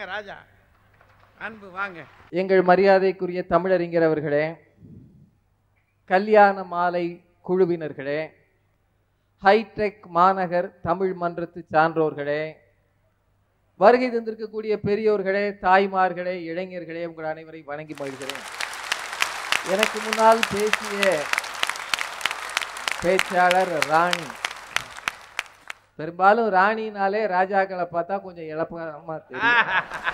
ராஜா அன்பு வாங்க எங்கள் மரியாதைக்குரிய தமிழறிஞர் அவர்களே கல்யாண மாலை குழுவினர்களே ஹைடெக் மாநகர் தமிழ் மன்றத்து சான்றோர்களே வருகை தந்திருக்கக்கூடிய பெரியோர்களே தாய்மார்களே இளைஞர்களே உங்கள் அனைவரை வணங்கி மகிழ்கிறேன் எனக்கு முன்னால் பேசிய பேச்சாளர் ராணி பெரும்பாலும் ராணினாலே ராஜாக்களை பார்த்தா கொஞ்சம் இழப்பமா தெரியும்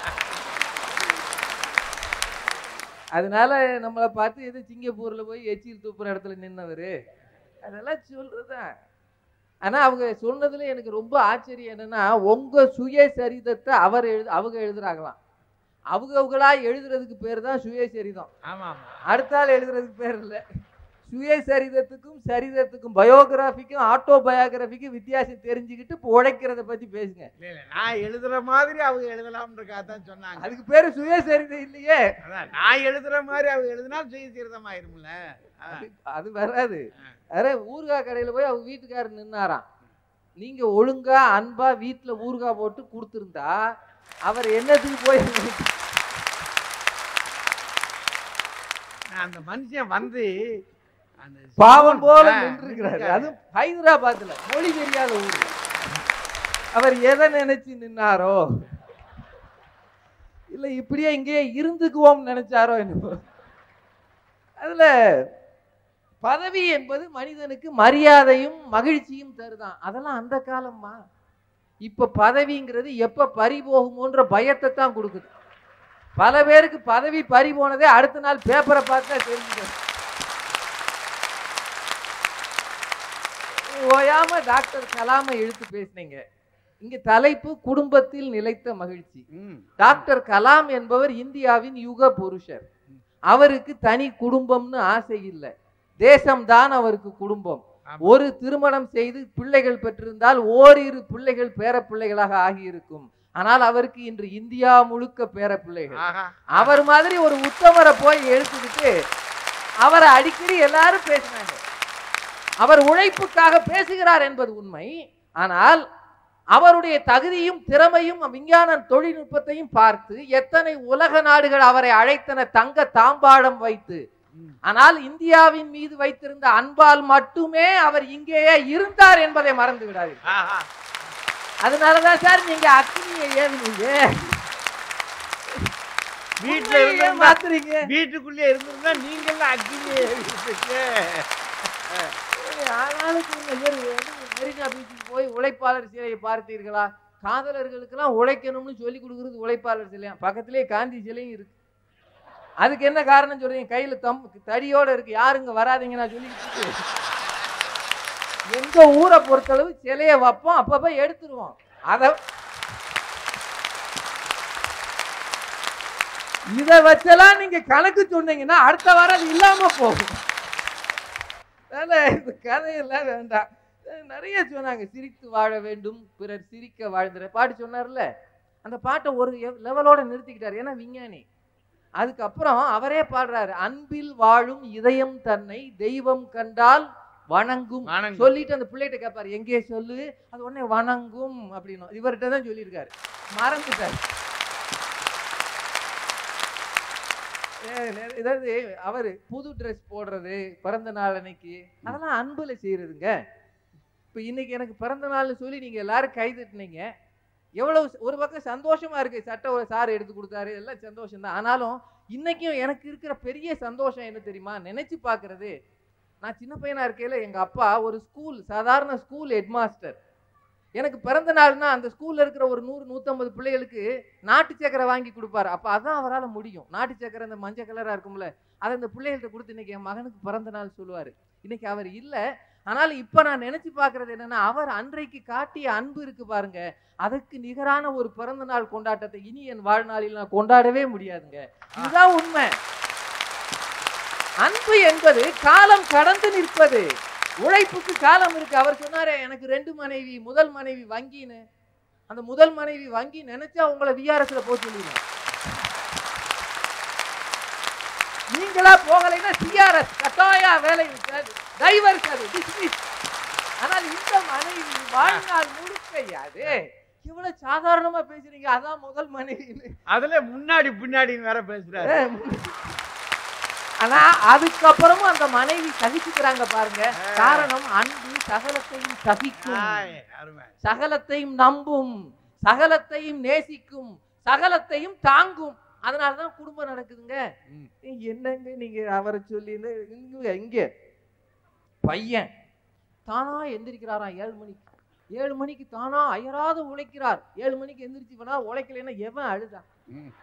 அதனால நம்மளை பார்த்து எது சிங்கப்பூர்ல போய் எச்சில் துப்புற இடத்துல நின்னவர் அதெல்லாம் சொல்றதுதான் ஆனா அவங்க சொன்னதுல எனக்கு ரொம்ப ஆச்சரியம் என்னன்னா உங்க சுயசரிதத்தை அவர் எழுது அவங்க எழுதுறாங்களாம் அவங்க அவங்களா எழுதுறதுக்கு பேர் தான் சுயசரிதம் ஆமா ஆமா அடுத்த ஆள் எழுதுறதுக்கு பேர் இல்லை சுயசரிதத்துக்கும் சரிதத்துக்கும் பயோகிராஃபிக்கும் ஆட்டோ பயோகிராஃபிக்கும் வித்தியாசம் தெரிஞ்சுக்கிட்டு இப்போ உழைக்கிறத பத்தி பேசுங்க இல்ல இல்ல நான் எழுதுற மாதிரி அவங்க எழுதலாம்ன்றக்காக தான் சொன்னாங்க அதுக்கு பேரு சுயசரிதம் இல்லையே அதான் நான் எழுதுற மாதிரி அவங்க எழுதினா சுய சீரதமாயிரும்ல அது அது வராது அரே ஊறுகாய் கடையில் போய் அவங்க வீட்டுக்காரர் நின்னாராம் நீங்க ஒழுங்கா அன்பா வீட்டுல ஊறுகாய் போட்டு கொடுத்துருந்தா அவர் என்னத்துக்கு போய் அந்த மனுஷன் வந்து அந்த பாவம் போல ஆ, நின்றுக்கிறாரு நின்னுட்டாரு. அதுவும் ஹைதராபாத்ல மொழி தெரியாத ஊர் அவர் எதை நினைச்சு நின்னாரோ இல்ல இப்படியே இங்கேயே இருந்துக்குவோம் நினைச்சாரோ என்னவோ அதுல பதவி என்பது மனிதனுக்கு மரியாதையும் மகிழ்ச்சியும் தருதான் அதெல்லாம் அந்த காலம்மா இப்ப பதவிங்கிறது எப்ப பறி போகுமோன்ற பயத்தை தான் கொடுக்குது பல பேருக்கு பதவி பறி போனதே அடுத்த நாள் பேப்பரை பார்த்தா தெரிஞ்சுக்கணும் ஓயாம டாக்டர் கலாமை இழுத்து பேசுனீங்க இங்க தலைப்பு குடும்பத்தில் நிலைத்த மகிழ்ச்சி ம். டாக்டர் கலாம் என்பவர் இந்தியாவின் யுக புருஷர் அவருக்கு தனி குடும்பம்னு ஆசை இல்லை தேசம்தான் அவருக்கு குடும்பம் ஆமா. ஒரு திருமணம் செய்து பிள்ளைகள் பெற்றிருந்தால் ஓரிரு பிள்ளைகள் பேர பிள்ளைகளாக ஆகியிருக்கும் ஆனால் அவருக்கு இன்று இந்தியா முழுக்க பேர பிள்ளைகள் ஆஹா அவர் மாதிரி ஒரு உத்தமரை போய் எடுத்துக்கிட்டு அவரை அடிக்கடி எல்லாரும் பேசினாங்க அவர் உழைப்புக்காக பேசுகிறார் என்பது உண்மை ஆனால் அவருடைய தகுதியும் திறமையும் விஞ்ஞான தொழில்நுட்பத்தையும் பார்த்து எத்தனை உலக நாடுகள் அவரை அழைத்தன தங்க தாம்பாடம் வைத்து ம். ஆனால் இந்தியாவின் மீது வைத்திருந்த அன்பால் மட்டுமே அவர் இங்கேயே இருந்தார் என்பதை மறந்து விடாதீர்கள் ஆஹா அதனாலதான் சார் நீங்க அக்னியை ஏவினீங்க வீட்டுல உண்மையை இருந்தா மாத்துறீங்க வீட்டுக்குள்ளே இருந்திருந்தா நீங்களாம் அக்கினியே ஆனாலும் இவர் வந்து மெரினா பீச்சுக்கு போய் உழைப்பாளர் சிலையை பார்த்தீர்களா காதலர்களுக்கெல்லாம் உழைக்கணும்னு சொல்லி கொடுக்குறது உழைப்பாளர் சிலையா பக்கத்திலே காந்தி சிலையும் இருக்கு அதுக்கு என்ன காரணம் சொல்றீங்க கையில தம் தடியோட இருக்கு யாருங்க வராதீங்க நான் சொல்லிக்கிட்டு எங்க ஊரை பொறுத்தளவு சிலையை வைப்போம் அப்பப்ப எடுத்துருவோம் அத இத வச்செல்லாம் நீங்க கணக்கு சொன்னீங்கன்னா அடுத்த வாரம் அது இல்லாம போகும் அதனால இந்த கதையெல்லாம் வேண்டாம் அஹ் நிறைய சொன்னாங்க சிரித்து வாழ வேண்டும் பிறர் சிரிக்க வாழ்ந்துற பாட்டு சொன்னார்ல அந்த பாட்டை ஒரு லெவலோட நிறுத்திக்கிட்டார் ஏன்னா விஞ்ஞானி அதுக்கப்புறம் அவரே பாடுறாரு அன்பில் வாழும் இதயம் தன்னை தெய்வம் கண்டால் வணங்கும் வணங்கும். சொல்லிட்டு அந்த பிள்ளைகிட்ட கேட்பாரு எங்கே சொல்லு அது உடனே வணங்கும் அப்படின்னு இவர்கிட்ட தான் சொல்லியிருக்காரு மறந்துட்டாரு ஏ, நெ- இதாவது அவர் புது ட்ரெஸ் போடுறது பிறந்த நாள் அன்னைக்கு அதெல்லாம் அன்புல செய்யறதுங்க இப்போ இன்னைக்கு எனக்கு பிறந்த நாள்னு சொல்லி நீங்க எல்லாரும் கை தட்டுனீங்க எவ்வளவு ச- ஒரு பக்கம் சந்தோஷமா இருக்கு சட்டை ஒரு சார் எடுத்து கொடுத்தாரு எல்லாம் சந்தோஷம் தான் ஆனாலும் இன்னைக்கும் எனக்கு இருக்கிற பெரிய சந்தோஷம் என்ன தெரியுமா நினைச்சு பார்க்கிறது நான் சின்ன பையனா இருக்கையில எங்க அப்பா ஒரு ஸ்கூல் சாதாரண ஸ்கூல் ஹெட்மாஸ்டர் எனக்கு பிறந்த நாள்னா அந்த ஸ்கூல்ல இருக்கிற ஒரு நூறு நூற்றம்பது பிள்ளைகளுக்கு நாட்டு சக்கரை வாங்கி கொடுப்பாரு அப்போ அதான் அவரால் முடியும் நாட்டு சக்கரை அந்த மஞ்சள் கலராக இருக்கும்ல அதை அந்த பிள்ளைகள்ட்ட கொடுத்து இன்னைக்கு என் மகனுக்கு பிறந்த நாள் சொல்லுவார் இன்னைக்கு அவர் இல்லை ஆனால் இப்போ நான் நினைச்சு பார்க்கறது என்னன்னா அவர் அன்றைக்கு காட்டிய அன்பு இருக்கு பாருங்க அதுக்கு நிகரான ஒரு பிறந்த நாள் கொண்டாட்டத்தை இனி என் வாழ்நாளில் நான் கொண்டாடவே முடியாதுங்க இதுதான் உண்மை அன்பு என்பது காலம் கடந்து நிற்பது உழைப்புக்கு காலம் இருக்கு அவர் சொன்னாரே எனக்கு ரெண்டு மனைவி முதல் மனைவி வங்கின்னு அந்த முதல் மனைவி வங்கி நினைச்சா உங்களை விஆர்எஸ்ல போக சொல்லிடுவேன் நீங்களா போகலைன்னா சிஆர்எஸ் கட்டாயா வேலை இருக்காது டைவர்ஸ் அது dismiss. ஆனால் இந்த மனைவி வாழ்நாள் முழுக்க அது எவ்வளவு சாதாரணமா பேசுறீங்க அதான் முதல் மனைவின்னு அதுல முன்னாடி பின்னாடின்னு வேற பேசுறாரு ஆனா அதுக்கப்புறமும் அந்த மனைவி சகிச்சுக்கிறாங்க பாருங்க காரணம் அன்பு சகலத்தையும் சகிக்கும் ஆய், அருமை சகலத்தையும் நம்பும் சகலத்தையும் நேசிக்கும் சகலத்தையும் தாங்கும் அதனாலதான் குடும்பம் நடக்குதுங்க ம். ஏய், என்னங்க நீங்க அவரை சொல்லி இங்க இங்க பையன் தானா எந்திரிக்கிறாராம் ஏழு மணிக்கு ஏழு மணிக்கு தானா அயராத உழைக்கிறார் ஏழு மணிக்கு எந்திரிச்சு போனா உழைக்கலைன்னா எவன் அழுதான் ம்.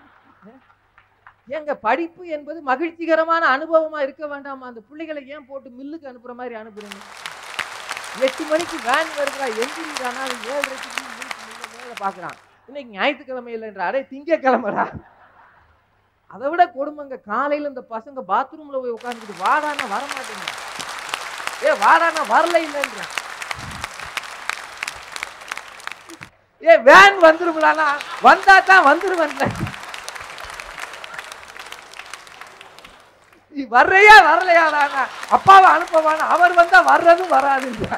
ஏங்க படிப்பு என்பது மகிழ்ச்சிகரமான அனுபவமா இருக்க வேண்டாமா அந்த பிள்ளைகளை ஏன் போட்டு மில்லுக்கு அனுப்புற மாதிரி அனுப்புறீங்க எட்டு மணிக்கு வேன் வருகிறா எந்திரிக்கிறானா அது ஏழரைக்கு மில்லுக்கு மேல பாக்குறான் இன்னைக்கு ஞாயிற்றுக்கிழமை இல்லைன்ற அடே திங்கக்கிழமைடா அதை விட கொடுமைங்க காலையில இந்த பசங்க பாத்ரூம்ல போய் உட்காந்துக்கிட்டு வாடானா வர மாட்டேங்க ஏ வாடானா வரல இல்லைன்றான் ஏ வேன் வந்துருங்களானா வந்தா தான் வந்துருவேன்ல நீ வர்றையா வரலையாடானா அப்பாவை அனுப்பவானா அவர் வந்தா வர்றதும் வராதுன்றா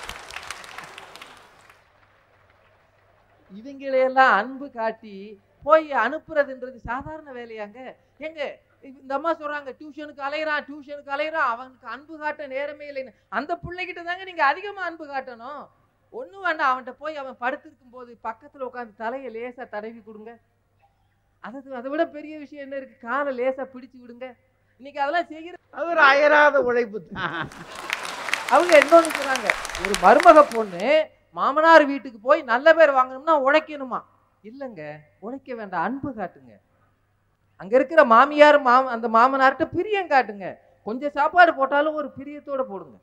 இவங்களையெல்லாம் அன்பு காட்டி போய் அனுப்புறதுன்றது சாதாரண வேலையாங்க எங்க இந்த அம்மா சொல்றாங்க டியூஷனுக்கு அலையிறான் டியூஷனுக்கு அலையிறான் அவனுக்கு அன்பு காட்ட நேரமே இல்லைன்னு அந்த பிள்ளைகிட்ட தாங்க நீங்க அதிகமா அன்பு காட்டணும் ஒண்ணும் வேண்டாம் அவன்கிட்ட போய் அவன் படுத்திருக்கும் போது பக்கத்துல உட்காந்து தலையை லேசா தடவி கொடுங்க அது அதை விட பெரிய விஷயம் என்ன இருக்கு காலை லேசா பிடிச்சு விடுங்க இன்னைக்கு அதெல்லாம் செய்யற அது ஒரு அயராத உழைப்பு தான் அவங்க இன்னொன்னு சொல்றாங்க ஒரு மருமக பொண்ணு மாமனார் வீட்டுக்கு போய் நல்ல பேர் வாங்கணும்னா உழைக்கணுமா இல்லைங்க உழைக்க வேண்டாம் அன்பு காட்டுங்க அங்க இருக்கிற மாமியார் மாம அந்த மாமனார்கிட்ட பிரியம் காட்டுங்க கொஞ்சம் சாப்பாடு போட்டாலும் ஒரு பிரியத்தோட போடுங்க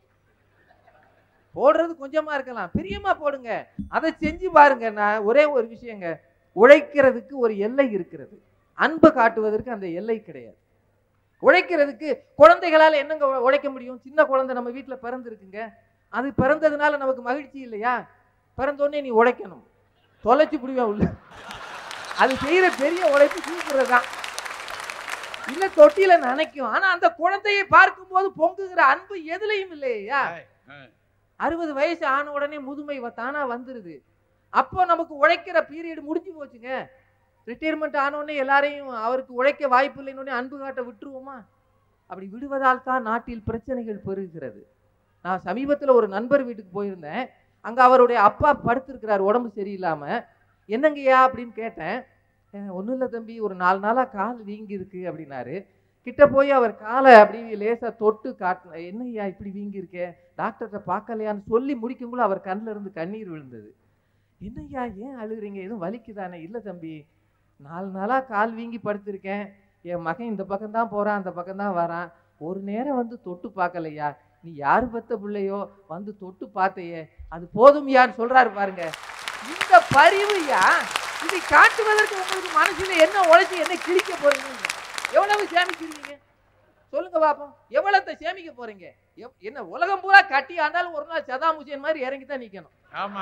போடுறது கொஞ்சமா இருக்கலாம் பிரியமா போடுங்க அதை செஞ்சு பாருங்க நான் ஒரே ஒரு விஷயங்க உழைக்கிறதுக்கு ஒரு எல்லை இருக்கிறது அன்பு காட்டுவதற்கு அந்த எல்லை கிடையாது உழைக்கிறதுக்கு குழந்தைகளால என்னங்க உ- உழைக்க முடியும் சின்ன குழந்தை நம்ம வீட்டுல பிறந்திருக்குங்க அது பிறந்ததுனால நமக்கு மகிழ்ச்சி இல்லையா பிறந்தோடனே நீ உழைக்கணும் தொலைச்சு புடிவேன் உள்ள அது செய்யற பெரிய உழைப்பு தூக்குறது தான் இல்ல தொட்டியில நினைக்கும் ஆனா அந்த குழந்தையை பார்க்கும்போது பொங்குகிற அன்பு எதுலயும் இல்லையா அறுபது வயசு ஆன உடனே முதுமை வ- தானா வந்துருது அப்போ நமக்கு உழைக்கிற பீரியட் முடிஞ்சு போச்சுங்க ரிட்டையர்மெண்ட் ஆனோடனே எல்லாரையும் அவருக்கு உழைக்க வாய்ப்பு இல்லைன்னு அன்பு காட்ட விட்டுருவோமா அப்படி விடுவதால் தான் நாட்டில் பிரச்சனைகள் பெருகிறது நான் சமீபத்தில் ஒரு நண்பர் வீட்டுக்கு போயிருந்தேன் அங்கே அவருடைய அப்பா படுத்திருக்கிறார் உடம்பு சரியில்லாம என்னங்கய்யா அப்படின்னு கேட்டேன் ஒன்றும் இல்லை தம்பி ஒரு நாலு நாளாக கால் வீங்கி இருக்கு அப்படின்னாரு கிட்ட போய் அவர் காலை அப்படி லேசாக தொட்டு காட்டின என்னய்யா இப்படி வீங்கி இருக்கே டாக்டர்கிட்ட பார்க்கலையான்னு சொல்லி முடிக்கும்போது அவர் கண்ணுல இருந்து கண்ணீர் விழுந்தது என்னய்யா ஏன் அழுகுறீங்க எதுவும் வலிக்குதானே இல்லை தம்பி நாலு நாளாக கால் வீங்கி படுத்திருக்கேன் என் மகன் இந்த பக்கம் தான் போகிறான் அந்த பக்கம் தான் வரான் ஒரு நேரம் வந்து தொட்டு பார்க்கலையா நீ யார் பெத்த பிள்ளையோ வந்து தொட்டு பார்த்தையே அது போதும் யான்னு சொல்றாரு பாருங்க இந்த பரிவுயா இதை காட்டுவதற்கு உங்களுக்கு மனசுல என்ன உழைச்சி என்ன கிழிக்க போறீங்க எவ்வளவு சேமிச்சிருக்கீங்க சொல்லுங்க பாப்போம் எவ்வளத்தை சேமிக்க போறீங்க எவ்- என்ன உலகம் பூரா கட்டி ஆண்டாலும் ஒரு நாள் சதாம் ஹுசேன் மாதிரி இறங்கி தான் நிக்கணும் ஆமா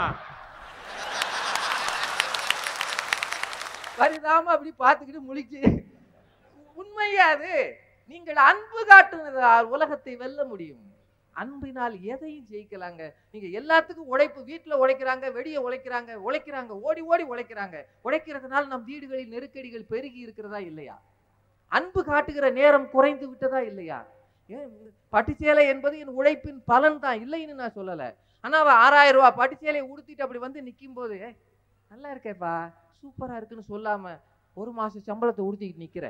பரிதாம அப்படி பார்த்துக்கிட்டு முழிச்சு உண்மையா அது நீங்கள் அன்பு காட்டுனதால் உலகத்தை வெல்ல முடியும் அன்பினால் எதையும் ஜெயிக்கலாங்க நீங்க எல்லாத்துக்கும் உழைப்பு வீட்டுல உழைக்கிறாங்க வெளியே உழைக்கிறாங்க உழைக்கிறாங்க ஓடி ஓடி உழைக்கிறாங்க உழைக்கிறதுனால நம் வீடுகளில் நெருக்கடிகள் பெருகி இருக்கிறதா இல்லையா அன்பு காட்டுகிற நேரம் குறைந்து விட்டதா இல்லையா ஏன் பட்டுச்சேலை என்பது என் உழைப்பின் பலன் தான் இல்லைன்னு நான் சொல்லல ஆனா அவ ஆறாயிரம் ரூபாய் பட்டுச்சேலையை உடுத்திட்டு அப்படி வந்து நிற்கும் போது நல்லா இருக்கேப்பா சூப்பரா இருக்குன்னு சொல்லாம ஒரு மாச சம்பளத்தை உடுத்திக்கிட்டு நிக்கிற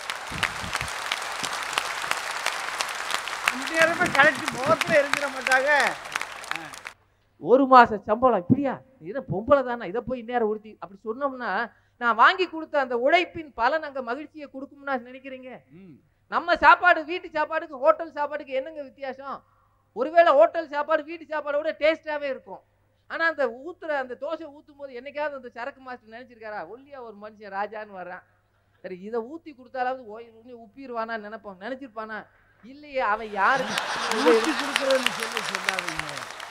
நேரமே கலெக்ட் முகத்துல எரிஞ்சிட மாட்டாங்க ஒரு மாச சம்பளம் இப்படியா இது பொம்பளை தானே இதை போய் இந்நேரம் உடுத்தி அப்படி சொன்னோம்னா நான் வாங்கி கொடுத்த அந்த உழைப்பின் பலன் அங்க மகிழ்ச்சியை கொடுக்கும்னா நினைக்கிறீங்க ம். நம்ம சாப்பாடு வீட்டு சாப்பாடுக்கு ஹோட்டல் சாப்பாடுக்கு என்னங்க வித்தியாசம் ஒருவேளை ஹோட்டல் சாப்பாடு வீட்டு சாப்பாடை விட டேஸ்டாவே இருக்கும் ஆனா அந்த ஊத்துற அந்த தோசை ஊத்தும் போது என்னைக்காவது அந்த சரக்கு மாஸ்டர் நினைச்சிருக்காரா ஒல்லியா ஒரு மனுஷன் ராஜான்னு வர்றான் சரி இதை ஊத்தி கொடுத்தாலாவது ஓய் இன்னும் உப்பிடுவானா நினைப்போம் நினைச்சிருப்பானா இல்லையே அவன் யாருக்கு ஊற்றி கொடுக்குறதுன்னு சொல்லி சொல்லாதீங்க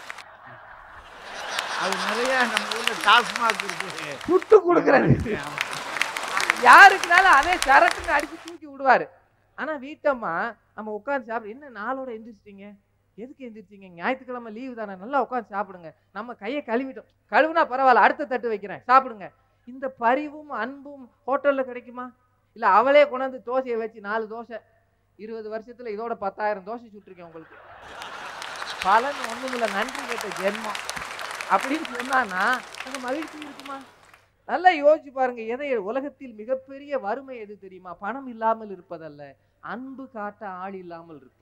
அது நிறைய நம்ம ஊர்ல டாஸ்மாக் இருக்கு சுட்டு கொடுக்குறது ஆமா. யாருக்குனாலும் அதே சரக்குன்னு அடிச்சு தூக்கி விடுவாரு ஆனா வீட்டம்மா நம்ம உட்கார்ந்து சாப்பிட என்ன நாளோட எந்திரிச்சிட்டீங்க எதுக்கு எந்திரிச்சிங்க ஞாயிற்றுக்கிழமை லீவு தானே நல்லா உட்காந்து சாப்பிடுங்க நம்ம கையை கழுவிட்டோம் கழுவுனா பரவாயில்ல அடுத்த தட்டு வைக்கிறேன் சாப்பிடுங்க இந்த பரிவும் அன்பும் ஹோட்டல்ல கிடைக்குமா இல்ல அவளே கொண்டாந்து தோசையை வச்சு நாலு தோசை இருபது வருஷத்துல இதோட பத்தாயிரம் தோசை சுட்டிருக்கேன் உங்களுக்கு பலன் ஒண்ணுமில்ல நன்றி கேட்ட ஜென்மம் அப்படின்னு சொன்னான்னா அங்க மகிழ்ச்சி இருக்குமா நல்லா யோசிச்சு பாருங்க எதை உலகத்தில் மிகப்பெரிய வறுமை எது தெரியுமா பணம் இல்லாமல் இருப்பதல்ல அன்பு காட்ட ஆள் இல்லாமல் இருப்பது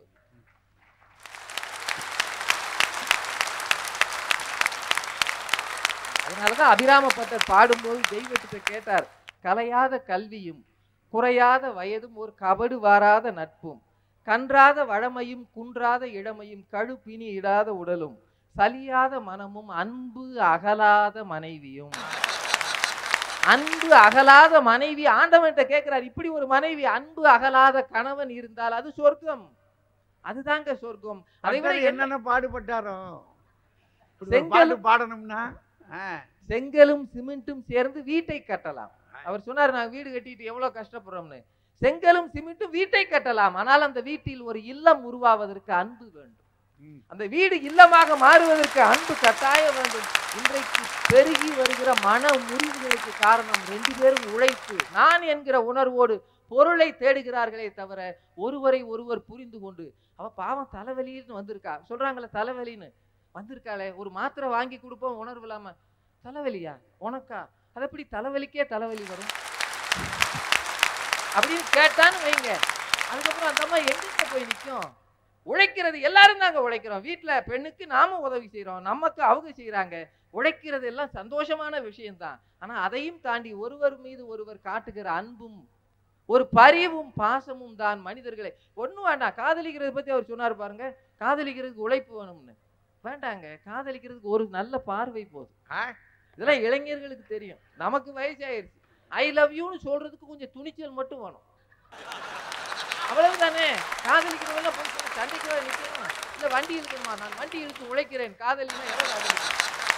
அதனாலதான் அபிராமப்பட்டர் பாடும்போது தெய்வத்திட்ட கேட்டார் கலையாத கல்வியும் குறையாத வயதும் ஒரு கபடு வாராத நட்பும் கன்றாத வழமையும் குன்றாத இளமையும் கழுப்பினி இடாத உடலும் சலியாத மனமும் அன்பு அகலாத மனைவியும் அன்பு அகலாத மனைவி ஆண்டவன்கிட்ட கேட்கிறார் இப்படி ஒரு மனைவி அன்பு அகலாத கணவன் இருந்தால் அது சொர்க்கம் அதுதாங்க சொர்க்கம் அதை விட பட்டர் என்ன என்னென்ன பாடுபட்டாரோ இப்படி ஒரு செங்கல் பாட்டு பாடணும்னா ஆ, செங்கலும் சிமெண்ட்டும் சேர்ந்து வீட்டை கட்டலாம் அவர் சொன்னார் நான் வீடு கட்டிட்டு எவ்வளவு கஷ்டப்படுறோம்னு செங்கலும் சிமெண்ட்டும் வீட்டை கட்டலாம் ஆனால் அந்த வீட்டில் ஒரு இல்லம் உருவாவதற்கு அன்பு வேண்டும் ம். அந்த வீடு இல்லமாக மாறுவதற்கு அன்பு கட்டாயம் வேண்டும் இன்றைக்கு பெருகி வருகிற மன முறிவுகளுக்கு காரணம் ரெண்டு பேரும் உழைப்பு நான் என்கிற உணர்வோடு பொருளை தேடுகிறார்களே தவிர ஒருவரை ஒருவர் புரிந்து கொண்டு அவ பாவம் தலைவலின்னு வந்திருக்கா சொல்றாங்களே தலைவலின்னு வந்திருக்காளே ஒரு மாத்திரை வாங்கி கொடுப்போம் உணர்வு இல்லாம தலைவலியா உனக்கா அது எப்படி தலைவலிக்கே தலைவலி வரும் அப்படின்னு கேட்டான்னு வைங்க அதுக்கப்புறம் அந்த அம்மா எங்கிட்ட போய் நிற்கும் உழைக்கிறது எல்லாரும் தாங்க உழைக்கிறோம் வீட்டுல பெண்ணுக்கு நாம உதவி செய்றோம் நமக்கு அவங்க செய்றாங்க உழைக்கிறது எல்லாம் சந்தோஷமான விஷயம்தான் ஆனா அதையும் தாண்டி ஒருவர் மீது ஒருவர் காட்டுகிற அன்பும் ஒரு பரிவும் பாசமும் தான் மனிதர்களை ஒண்ணும் வேண்டாம் காதலிக்கிறத பத்தி அவர் சொன்னார் பாருங்க காதலிக்கிறதுக்கு உழைப்பு வேணும்னு வேண்டாங்க காதலிக்கிறதுக்கு ஒரு நல்ல பார்வை போதும் ஆ, இதெல்லாம் இளைஞர்களுக்கு தெரியும் நமக்கு வயசாயிருச்சு ஐ லவ் யூன்னு சொல்றதுக்கு கொஞ்சம் துணிச்சல் மட்டும் வேணும் அவ்வளவுதானே காதலிக்கிறவங்க போய் சொல்லி சண்டைக்கு வேற நிக்கணும் இல்ல வண்டி இழுக்கணுமா நான் வண்டி இழுத்து உழைக்கிறேன் காதலினா எவ்வளவு காதலிக்கணும்?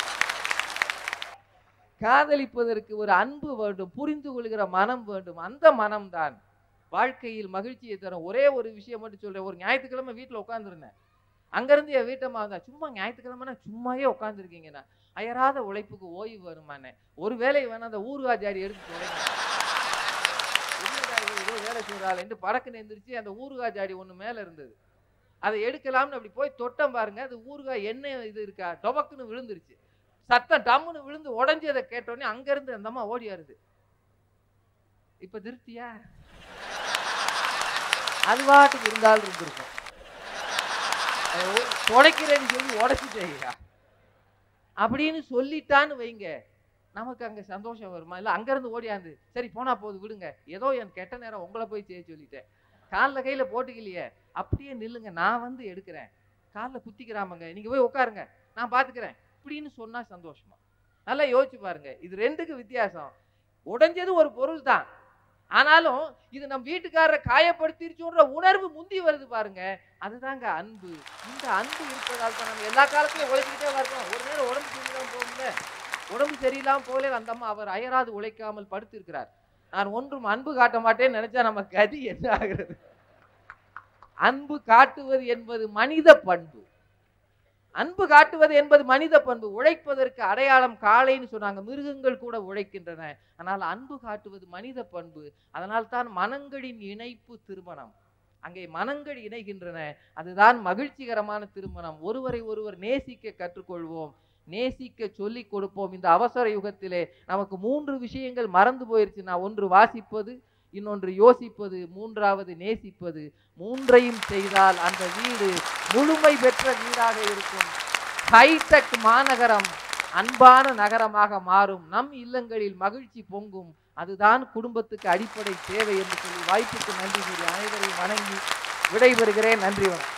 காதலிப்பதற்கு ஒரு அன்பு வேண்டும் புரிந்து கொள்கிற மனம் வேண்டும் அந்த மனம்தான் வாழ்க்கையில் மகிழ்ச்சியை தரும் ஒரே ஒரு விஷயம் மட்டும் சொல்றேன் ஒரு ஞாயிற்றுக்கிழமை வீட்டுல உட்காந்துருந்தேன் அங்கிருந்து என் வீட்டம்மா வந்தா சும்மா ஞாயிற்றுக்கிழமைனா சும்மாவே உட்காந்துருக்கீங்கண்ணா அயராத உழைப்புக்கு ஓய்வு வருமானே ஒரு வேலை வேணா அந்த ஊறுகாய் ஜாடி எடுத்து தொடங்க ஏதோ வேலை செய்கிறாள் என்று பறக்குன்னு எந்திரிச்சு அந்த ஊறுகாய் ஜாடி ஒண்ணு மேல இருந்தது அதை எடுக்கலாம்னு அப்படி போய் தொட்டம் பாருங்க அது ஊறுகாய் எண்ணெய் இது இருக்கா டொபக்குன்னு விழுந்துருச்சு சத்தம் டம்முன்னு விழுந்து உடஞ்சதை கேட்டோடனே அங்கிருந்து அந்த அம்மா ஓடி வருது இப்ப திருப்தியா அது பாட்டுக்கு இருந்தாலும் இருந்திருக்கும் அதை ஒ- துடைக்கிறேன்னு சொல்லி உடைச்சிட்டேயா அப்படின்னு சொல்லிட்டான்னு வைங்க நமக்கு அங்க சந்தோஷம் வருமா இல்ல அங்கிருந்து ஓடியாந்து சரி போனா போது விடுங்க ஏதோ என் கெட்ட நேரம் உங்களை போய் செய்ய சொல்லிட்டேன் காலில் கையில போட்டுக்கலையே அப்படியே நில்லுங்க நான் வந்து எடுக்கிறேன் காலில் குத்திக்கிறாமங்க நீங்க போய் உட்காருங்க நான் பாத்துக்கிறேன் இப்படின்னு சொன்னா சந்தோஷமா நல்லா யோசிச்சு பாருங்க இது ரெண்டுக்கு வித்தியாசம் உடைஞ்சது ஒரு பொருள் தான் ஆனாலும் இது நம் வீட்டுக்காரரை காயப்படுத்திருச்சோன்ற உணர்வு முந்தி வருது பாருங்க அதுதாங்க அன்பு இந்த அன்பு இருப்பதால் தான் நம்ம எல்லா காலத்திலும் உழைச்சிக்கிட்டே வரணும் ஒரு நேரம் உடம்பு சரியில்லாம போகும்ல உடம்பு சரியில்லாம போகல அந்த அம்மா அவர் அயராது உழைக்காமல் படுத்திருக்கிறார் நான் ஒன்றும் அன்பு காட்ட மாட்டேன்னு நினைச்சா நம்ம கதி என்ன ஆகிறது அன்பு காட்டுவது என்பது மனித பண்பு அன்பு காட்டுவது என்பது மனித பண்பு உழைப்பதற்கு அடையாளம் காளைன்னு சொன்னாங்க மிருகங்கள் கூட உழைக்கின்றன ஆனால் அன்பு காட்டுவது மனித பண்பு அதனால் தான் மனங்களின் இணைப்பு திருமணம் அங்கே மனங்கள் இணைகின்றன அதுதான் மகிழ்ச்சிகரமான திருமணம் ஒருவரை ஒருவர் நேசிக்க கற்றுக்கொள்வோம் நேசிக்க சொல்லிக் கொடுப்போம் இந்த அவசர யுகத்திலே நமக்கு மூன்று விஷயங்கள் மறந்து போயிருச்சு நான் ஒன்று வாசிப்பது இன்னொன்று யோசிப்பது மூன்றாவது நேசிப்பது மூன்றையும் செய்தால் அந்த வீடு முழுமை பெற்ற வீடாக இருக்கும் ஹைடெக் மாநகரம் அன்பான நகரமாக மாறும் நம் இல்லங்களில் மகிழ்ச்சி பொங்கும் அதுதான் குடும்பத்துக்கு அடிப்படை தேவை என்று சொல்லி வாய்ப்புக்கு நன்றி கூறி அனைவரையும் வணங்கி விடைபெறுகிறேன் நன்றி வணக்கம்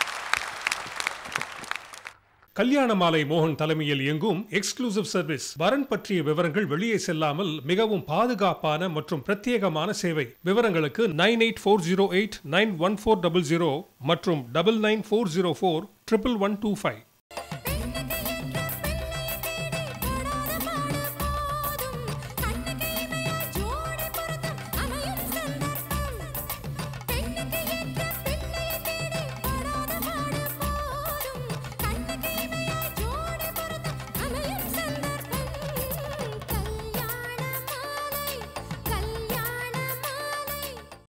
கல்யாண மாலை மோகன் தலைமையில் இயங்கும் எக்ஸ்க்ளூசிவ் சர்வீஸ் வரன் பற்றிய விவரங்கள் வெளியே செல்லாமல் மிகவும் பாதுகாப்பான மற்றும் பிரத்யேகமான சேவை விவரங்களுக்கு nine eight four zero eight nine one four double zero மற்றும் double nine four zero four triple one two five